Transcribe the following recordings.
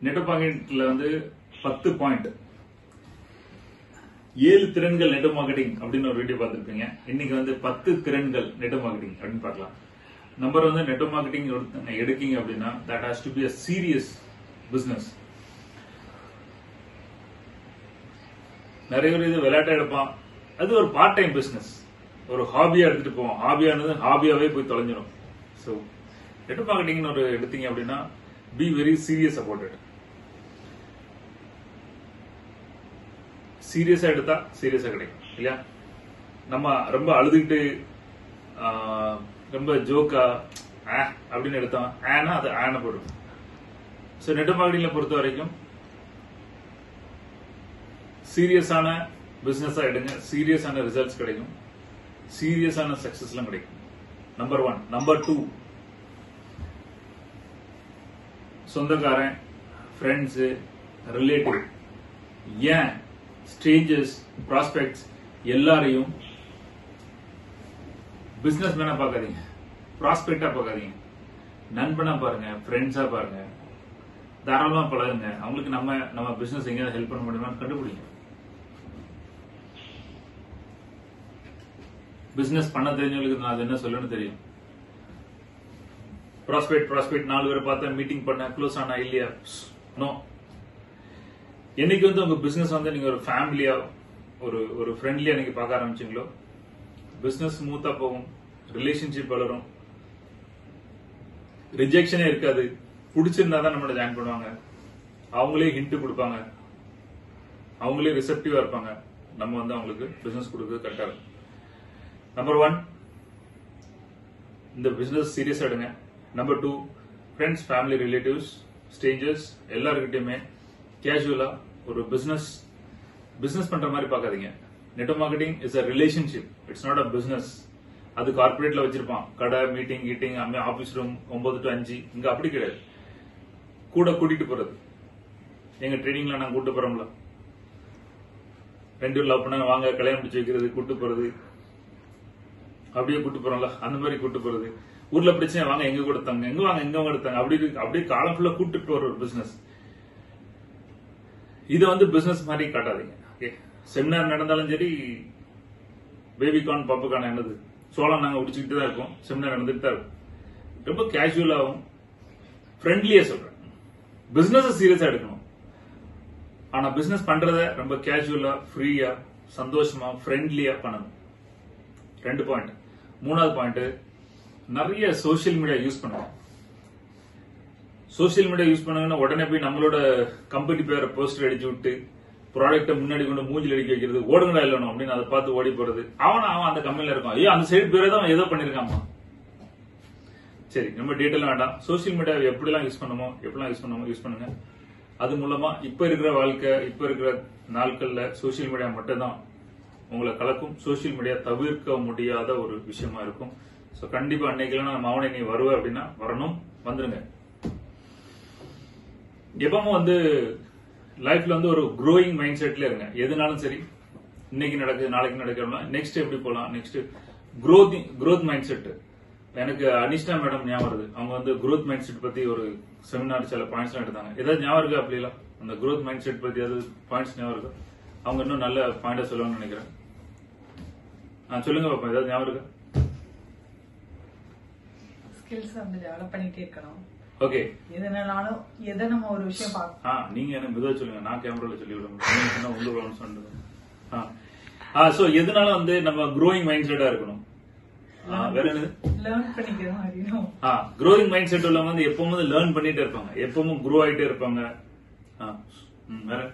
Net மார்க்கெட்டிங்ல வந்து பத்து point ஏழு திறன்கள் நெட் மார்க்கெட்டிங் அப்படின்னு ஒரு வீடியோ பார்த்திருப்பீங்க இன்னைக்கு வந்து பத்து திறன்கள் நெட் மார்க்கெட்டிங் அப்படின்னு பார்க்கலாம் நம்பர் வந்து நெட் மார்க்கெட்டிங் எடுக்கீங்க அப்படின்னா that has to be a serious business நிறைய பேர் இது விளையாட்டா எடுப்பான் அது ஒரு பார்ட் டைம் பிசினஸ் ஒரு ஹாபியா எடுத்துட்டு போவோம் ஹாபியானது ஹாபியாவே போய் தொலைஞ்சிடும் ஸோ நெட் மார்க்கெட்டிங்னு ஒரு எடுத்தீங்க அப்படின்னா be very serious about it சீரியஸா எடுத்தா சீரியஸா கிடைக்கும் இல்லையா நம்ம ரொம்ப அழுதுகிட்டு ஆஹ், ரொம்ப ஜோக்கா ஆ அப்படின்னு எடுத்தோம் ஆனா அது ஆன போடும் ஸோ நெட் மார்க்கெட்டிங்ல பொறுத்த வரைக்கும் சீரியஸான பிசினஸா எடுங்க சீரியஸான ரிசல்ட்ஸ் கிடைக்கும் சீரியஸான சக்சஸ்லாம் கிடைக்கும் நம்பர் ஒன் நம்பர் டூ சொந்தக்காரன் ஃப்ரெண்ட்ஸு ரிலேட்டிவ் ஏன் ஸ்ட்ரேஞ்சர்ஸ் ப்ராஸ்பெக்ட்ஸ் எல்லாரையும் பிசினஸ் மேனா பார்க்காதீங்க ப்ராஸ்பெக்டா பார்க்காதீங்க நண்பனா பாருங்க ஃப்ரெண்ட்ஸா பாருங்க தாராளமா பழகுங்க அவங்களுக்கு நம்ம நம்ம பிசினஸ் எங்கேயாவது ஹெல்ப் பண்ண முடியுமா கண்டுபிடிங்க பிசினஸ் பண்ண தெரிஞ்சவங்களுக்கு நான் அது என்ன சொல்லணும்னு தெரியும் ப்ராஸ்பெக்ட் ப்ராஸ்பெக்ட் நாலு பேரை பார்த்தேன் மீட்டிங் பண்ண க்ளோஸ் ஆனா இல்லையா நோ என்னைக்கு வந்து உங்க பிசினஸ் வந்து நீங்க ஒரு ஃபேமிலியா ஒரு ஒரு ஃப்ரெண்ட்லியா நீங்க பார்க்க ஆரம்பிச்சீங்களோ பிசினஸ் ஸ்மூத்தா போகும் ரிலேஷன்ஷிப் வளரும் ரிஜெக்ஷனே இருக்காது பிடிச்சிருந்தா தான் நம்மள ஜாயின் பண்ணுவாங்க அவங்களே ஹிண்ட் கொடுப்பாங்க அவங்களே ரிசப்டிவா இருப்பாங்க நம்ம வந்து அவங்களுக்கு பிசினஸ் கொடுக்க கரெக்டா இருக்கும் நம்பர் ஒன் இந்த பிசினஸ் சீரியஸா எடுங்க number two friends family relatives strangers எல்லாருக்கிட்டையுமே கேஷுவலா ஒரு பிசினஸ் பிசினஸ் பண்ற மாதிரி பார்க்காதீங்க net marketing is a relationship it's not a business அது கார்பரேட்ல வச்சிருப்பான் கடை மீட்டிங் கீட்டிங் ஆபீஸ் ரூம் ஒன்பது டு அஞ்சு இங்க அப்படி கிடையாது கூட கூட்டிட்டு போறது எங்க ட்ரைனிங்ல நான் கூட்டு போறோம்ல ரெண்டு லவ் பண்ண வாங்க கல்யாணம் முடிச்சு வைக்கிறது கூட்டு போறது அப்படியே கூட்டு போறோம்ல அந்த மாதிரி கூட்டு போறது ஊர்ல பிரச்சனை வாங்க எங்க கூட தங்க எங்க வாங்க எங்க வாங்க தங்க அப்படி இருக்கு. அப்படியே காலம் ஃபுல்லா கூட்டிட்டு போற ஒரு பிசினஸ் இதை வந்து பிசினஸ் மாதிரி காட்டாதீங்க ஓகே செமினார் நடந்தாலும் சரி பேபிகான் பப்புகான் என்னது சோளம் நாங்க உடிச்சுக்கிட்டு தான் இருக்கோம் செமினார் நடந்துட்டு தான் இருக்கும் ரொம்ப கேஷுவலாகவும் ஃப்ரெண்ட்லியா சொல்றேன் பிசினஸ் சீரியஸா எடுக்கணும் ஆனா பிசினஸ் பண்றத ரொம்ப கேஷுவலா ஃப்ரீயா சந்தோஷமா ஃப்ரெண்ட்லியா பண்ணணும் ரெண்டு பாயிண்ட் மூணாவது பாயிண்ட் நிறைய சோஷியல் மீடியா யூஸ் பண்ணுவோம் சோஷியல் மீடியா யூஸ் பண்ணாங்கன்னா உடனே போய் நம்மளோட கம்பெனி பேரை போஸ்டர் அடிச்சு விட்டு ப்ராடக்ட்டை முன்னாடி கொண்டு மூஞ்சில் அடிக்க வைக்கிறது ஓடுங்கடா இல்லணும் அப்படின்னு அதை பார்த்து ஓடி போறது அவன் அவன் அந்த கம்பெனில இருக்கான் ஐயோ அந்த சைடு பேரே தான் அவன் ஏதோ பண்ணிருக்காமா சரி நம்ம டீட்டெயில் வேண்டாம் சோஷியல் மீடியா எப்படிலாம் யூஸ் பண்ணுமோ எப்படிலாம் யூஸ் பண்ணுமோ யூஸ் பண்ணுங்க அது மூலமா இப்ப இருக்கிற வாழ்க்கை இப்ப இருக்கிற நாட்கள்ல சோஷியல் மீடியா மட்டும்தான் உங்களை கலக்கும் சோஷியல் மீடியா தவிர்க்க முடியாத ஒரு விஷயமா இருக்கும் சோ கண்டிப்பா அன்னைக்கு நான் மாவனை நீ வருவ அப்படின்னா வரணும் வந்துருங்க எப்பவும் வந்து லைஃப்ல வந்து ஒரு க்ரோயிங் மைண்ட் செட்ல இருங்க எதுனாலும் சரி இன்னைக்கு நடக்குது நாளைக்கு நடக்கலாம் நெக்ஸ்ட் எப்படி போலாம் next growth growth mindset எனக்கு அனிஷ்டா மேடம் ஞாபகம் வருது அவங்க வந்து growth மைண்ட் செட் பத்தி ஒரு செமினார் சில பாயிண்ட்ஸ் எடுத்தாங்க ஏதாவது ஞாபகம் இருக்கா அப்படிலாம் அந்த growth மைண்ட் செட் பத்தி ஏதாவது பாயிண்ட்ஸ் ஞாபகம் இருக்கா அவங்க இன்னும் நல்ல பாயிண்டா சொல்லுவாங்கன்னு நினைக்கிறேன் ஆ, சொல்லுங்க பாப்பா ஏதாவது ஞாபகம் இருக்கா ஸ்கில்ஸ் வந்து டெவலப் பண்ணிட்டே இருக்கணும் ஓகே எதுனாலும் எதை நம்ம ஒரு விஷயம் பார்க்க ஆ நீங்க என்ன மெதுவா சொல்லுங்க நான் கேமரால சொல்லி விட முடியும் சொன்னா உள்ள வரணும்னு சொன்னது ஆ ஆ சோ எதனால வந்து நம்ம க்ரோயிங் மைண்ட் செட்டா இருக்கணும் ஆ, வேற என்னது லேர்ன் பண்ணிக்கிற மாதிரியும் ஆ க்ரோயிங் மைண்ட் செட் உள்ளவங்க வந்து எப்பவும் வந்து லேர்ன் பண்ணிட்டே இருப்பாங்க எப்பவும் க்ரோ ஆயிட்டே இருப்பாங்க ஆ, ம், வேற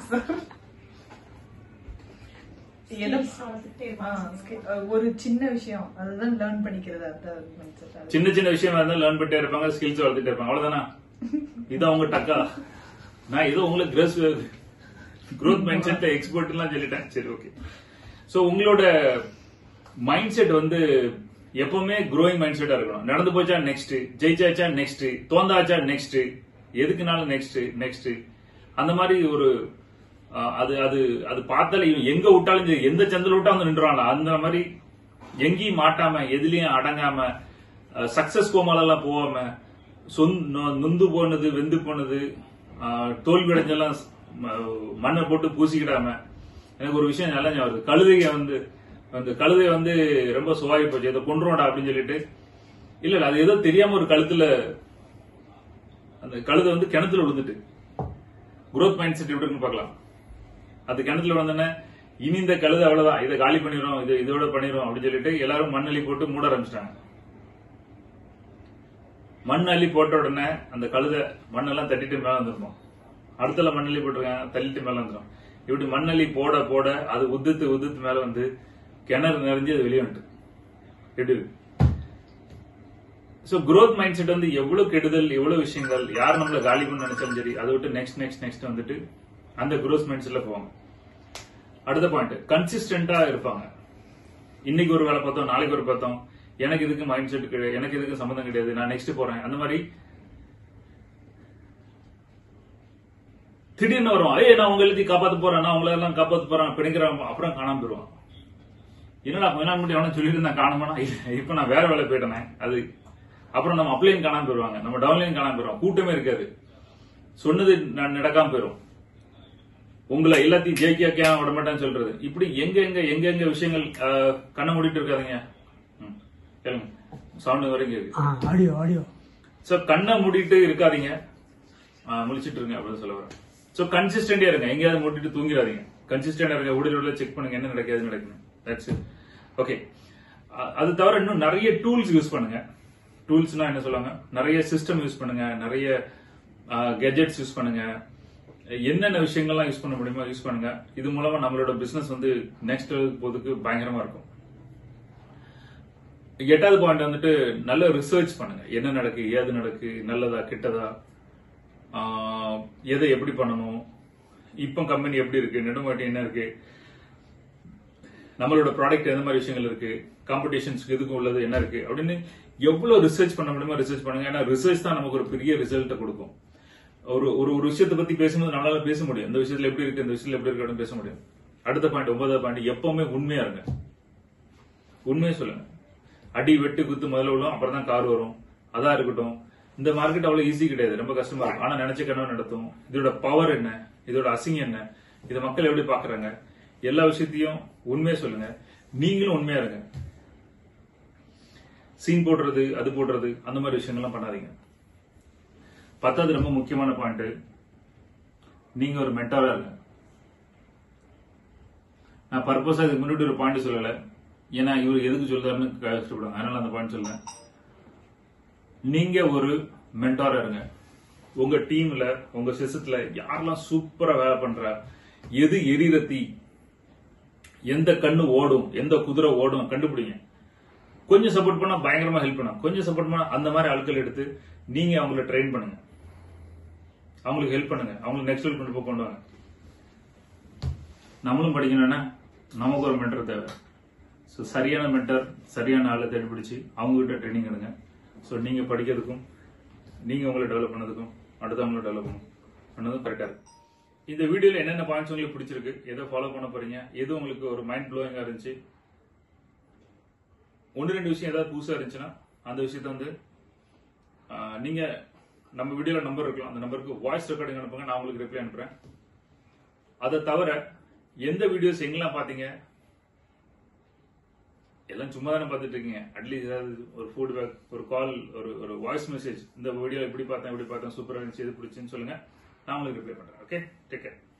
எதை ஆ, skill- ஒரு சின்ன விஷயம் அதுதான் லேர்ன் பண்ணிக்கிறது அந்த மைண்ட் செட் சின்ன சின்ன விஷயமா இருந்தா லேர்ன் பண்ணிட்டே இருப்பாங்க ஸ்கில்ஸ் வளர்த்துட்டே இருப்பாங்க அவ்வளவுதானா இது அவங்க டக்கா நான் ஏதோ உங்களுக்கு கிரஸ் growth மைண்ட் செட் எக்ஸ்பர்ட் எல்லாம் சொல்லிட்டேன் சரி ஓகே சோ உங்களோட மைண்ட் செட் வந்து எப்பவுமே growing மைண்ட் செட்டா இருக்கணும் நடந்து போச்சா நெக்ஸ்ட் ஜெயிச்சாச்சா நெக்ஸ்ட் தோந்தாச்சா நெக்ஸ்ட் எதுக்குனாலும் நெக்ஸ்ட் நெக்ஸ்ட் அந்த மாதிரி ஒரு அஹ், அது அது அது பார்த்தாலே இவன் எங்க விட்டாலும் சரி எந்த சந்தில விட்டா வந்து நின்றுவாங்க அந்த மாதிரி எங்கேயும் மாட்டாம எதுலயும் அடங்காம சக்சஸ் கோமாலெல்லாம் போகாம சொந் நொ- நொந்து போனது வெந்து போனது ஆஹ், தோல்வி அடைஞ்செல்லாம் ம- மண்ணை போட்டு பூசிக்கிடாம எனக்கு ஒரு விஷயம் நல்லா ஞாபகம் வருது. கழுதைய வந்து அந்த கழுதை வந்து ரொம்ப சுவாகி போச்சு இதை கொண்டுருவோம்டா அப்படின்னு சொல்லிட்டு இல்ல இல்ல அது ஏதோ தெரியாம ஒரு கழுத்துல அந்த கழுதை வந்து கிணத்துல விழுந்துட்டு growth மைண்ட் செட் எப்படி இருக்குன்னு பார்க்கலாம் அது கிணத்துல விழுந்தோடனே இனி இந்த கழுதை அவ்வளவுதான் இதை காலி பண்ணிடுறோம் இது இதோட பண்ணிடுறோம் அப்படின்னு சொல்லிட்டு எல்லாரும் மண்ணள்ளி போட்டு மூட ஆரம்பிச்சிட்டாங்க மண் அள்ளி போட்ட உடனே அந்த கழுதை மண்ணெல்லாம் தட்டிட்டு மேல வந்துருக்கும் அடுத்தல மண்ணள்ளி போட்டிருக்காங்க தள்ளிட்டு மேல வந்துடும் இப்படி மண்ணள்ளி போட போட அது உதுத்து உதுத்து மேல வந்து கிணறு நிறைஞ்சு அது வெளியே வந்துட்டு எப்படி இருக்கு சோ growth மைண்ட் செட் வந்து எவ்வளவு கெடுதல் எவ்வளவு விஷயங்கள் யார் நம்மள காலி பண்ண நினைச்சாலும் சரி அதை விட்டு நெக்ஸ்ட் நெக்ஸ்ட் நெக்ஸ்ட் வந்துட்டு அந்த growth மைண்ட் செட்ல போவாங்க அடுத்த பாயிண்ட் கன்சிஸ்டன்டா இருப்பாங்க இன்னைக்கு ஒரு வேலை பார்த்தோம் நாளைக்கு ஒரு பார்த்தோம் எனக்கு இதுக்கு மைண்ட் செட் கிடையாது எனக்கு இதுக்கு சம்மந்தம் கிடையாது நான் நெக்ஸ்ட் போறேன் அந்த மாதிரி திடீர்னு வரும் ஏய் நான் உங்க எல்லாத்தையும் காப்பாத்த போறேன் நான் உங்களை எல்லாம் காப்பாத்த போறேன் பிடிக்கிறேன் அப்புறம் காணாம போயிருவான் என்னடா கொஞ்ச நாள் முன்னாடி அவனை சொல்லிட்டு நான் காணாமனா இல்ல இப்ப நான் வேற வேலை போயிட்டேனே அது அப்புறம் நம்ம அப்ளைன் காணாம போயிருவாங்க நம்ம டவுன்லைன் காணாம போயிருவோம் கூட்டமே இருக்காது சொன்னது ந- நடக்காம போயிரும் உங்களை எல்லாத்தையும் ஜெயிக்க விட மாட்டேன்னு சொல்றது இப்படி எங்க எங்க எங்க எங்க விஷயங்கள் அஹ், கண்ணை மூடிட்டு இருக்காதீங்க ம், கேளுங்க சவுண்ட் வரைக்கும் இருக்கு ஆ ஆடியோ ஆடியோ சோ கண்ணை மூடிட்டு இருக்காதீங்க ஆ, முழிச்சிட்டு இருங்க அப்படின்னு சொல்ல வரேன் சோ கன்சிஸ்டன்டா இருங்க எங்கேயாவது மூடிட்டு தூங்கிடாதீங்க கன்சிஸ்டன்டா இருங்க உடல் உடல செக் பண்ணுங்க என்ன நடக்காது நடக்குது தட்ஸ் இட் ஓகே அது தவிர இன்னும் நிறைய டூல்ஸ் யூஸ் பண்ணுங்க டூல்ஸ்னா என்ன சொல்லுவாங்க நிறைய சிஸ்டம் யூஸ் பண்ணுங்க நிறைய கெஜெட்ஸ் யூஸ் பண்ணுங்க என்னென்ன விஷயங்கள்லாம் யூஸ் பண்ண முடியுமோ யூஸ் பண்ணுங்க இது மூலமா நம்மளோட பிசினஸ் வந்து நெக்ஸ்ட் போறதுக்கு பயங்கரமா இருக்கும் எட்டாவது பாயிண்ட் வந்துட்டு நல்ல ரிசர்ச் பண்ணுங்க என்ன நடக்கு ஏது நடக்கு நல்லதா கெட்டதா ஆஹ், எதை எப்படி பண்ணணும் இப்போ கம்பெனி எப்படி இருக்கு நெடுமாட்டி என்ன இருக்கு நம்மளோட ப்ராடக்ட் எந்த மாதிரி விஷயங்கள் இருக்கு காம்படிஷன்ஸ்க்கு எதுக்கும் உள்ளது என்ன இருக்கு அப்படின்னு எவ்வளவு ரிசர்ச் பண்ண முடியுமோ ரிசர்ச் பண்ணுங்க ஏன்னா ரிசர்ச் தான் நமக்கு ஒரு பெரிய ரிசல்ட்டை கொடுக்கும் ஒரு ஒரு ஒரு விஷயத்தை பத்தி பேசும்போது நம்மளால பேச முடியும் இந்த விஷயத்துல எப்படி இருக்கு இந்த விஷயத்துல எப்படி இருக்கு அப்படின்னு பேச முடியும் அடுத்த பாயிண்ட் ஒன்பதாவது பாயிண்ட் எப்பவுமே உண்மையா இருங்க உண்மையை சொல்லுங்க அடி வெட்டு குத்து முதல்ல விழும் அப்புறம் தான் கார் வரும் அதா இருக்கட்டும் இந்த மார்க்கெட் அவ்வளவு ஈஸி கிடையாது ரொம்ப கஷ்டமா இருக்கும் ஆனா நினைச்ச கனவு நடத்தும் இதோட பவர் என்ன இதோட அசிங்கம் என்ன இதை மக்கள் எப்படி பாக்குறாங்க எல்லா விஷயத்தையும் உண்மையா சொல்லுங்க நீங்களும் உண்மையா இருங்க சீன் போடுறது அது போடுறது அந்த மாதிரி விஷயங்கள்லாம் பண்ணாதீங்க பத்தாவது ரொம்ப முக்கியமான பாயிண்ட் நீங்க ஒரு மென்டாரா இருங்க நான் பர்பஸா இதுக்கு முன்னாடி ஒரு பாயிண்ட் சொல்லல ஏன்னா இவர் எதுக்கு சொல்றாருன்னு கஷ்டப்படுவாங்க அதனால அந்த பாயிண்ட் சொல்றேன் நீங்க ஒரு மென்டாரா இருங்க உங்க டீம்ல உங்க சிஸ்டத்துல யாரெல்லாம் சூப்பரா வேலை பண்றா எது எரியிற தீ எந்த கண்ணு ஓடும் எந்த குதிரை ஓடும் கண்டுபிடிங்க கொஞ்சம் சப்போர்ட் பண்ணா பயங்கரமா ஹெல்ப் பண்ணும் கொஞ்சம் சப்போர்ட் பண்ணா அந்த மாதிரி ஆட்கள் எடுத்து நீங்க அவங்கள ட்ரெயின் பண்ணுங்க அவங்களுக்கு ஹெல்ப் பண்ணுங்க அவங்களுக்கு நெக்ஸ்ட் லெவல் கொண்டு போய் கொண்டு வாங்க நம்மளும் படிக்கணும்னா நமக்கு ஒரு மென்டர் தேவை ஸோ சரியான மென்டர் சரியான ஆளை தேடி பிடிச்சி அவங்ககிட்ட ட்ரைனிங் எடுங்க ஸோ நீங்க படிக்கிறதுக்கும் நீங்க உங்களை டெவலப் பண்ணதுக்கும் அடுத்தவங்களை டெவலப் பண்ணணும் பண்ணதும் கரெக்டா இருக்கு இந்த வீடியோல என்னென்ன பாயிண்ட்ஸ் உங்களுக்கு பிடிச்சிருக்கு எதை ஃபாலோ பண்ண போறீங்க எது உங்களுக்கு ஒரு மைண்ட் ப்ளோயிங்கா இருந்துச்சு ஒன்று ரெண்டு விஷயம் ஏதாவது புதுசா இருந்துச்சுன்னா அந்த விஷயத்த வந்து ஆஹ், நீங்க நம்ம வீடியோல நம்பர் இருக்கலாம் அந்த நம்பருக்கு வாய்ஸ் ரெக்கார்டிங் அனுப்புங்க நான் உங்களுக்கு ரிப்ளை அனுப்புறேன் அதை தவிர எந்த வீடியோஸ் எங்கெல்லாம் பாத்தீங்க எல்லாம் சும்மா தானே பார்த்துட்டு இருக்கீங்க அட்லீஸ்ட் ஏதாவது ஒரு ஃபீட்பேக் ஒரு கால் ஒரு ஒரு வாய்ஸ் மெசேஜ் இந்த வீடியோ எப்படி பார்த்தேன் எப்படி பார்த்தேன் சூப்பராக இருந்துச்சு எது பிடிச்சுன்னு சொல்லுங்க நான் உங்களுக்கு ரிப்ளை பண்றேன் ஓகே டேக் கேர்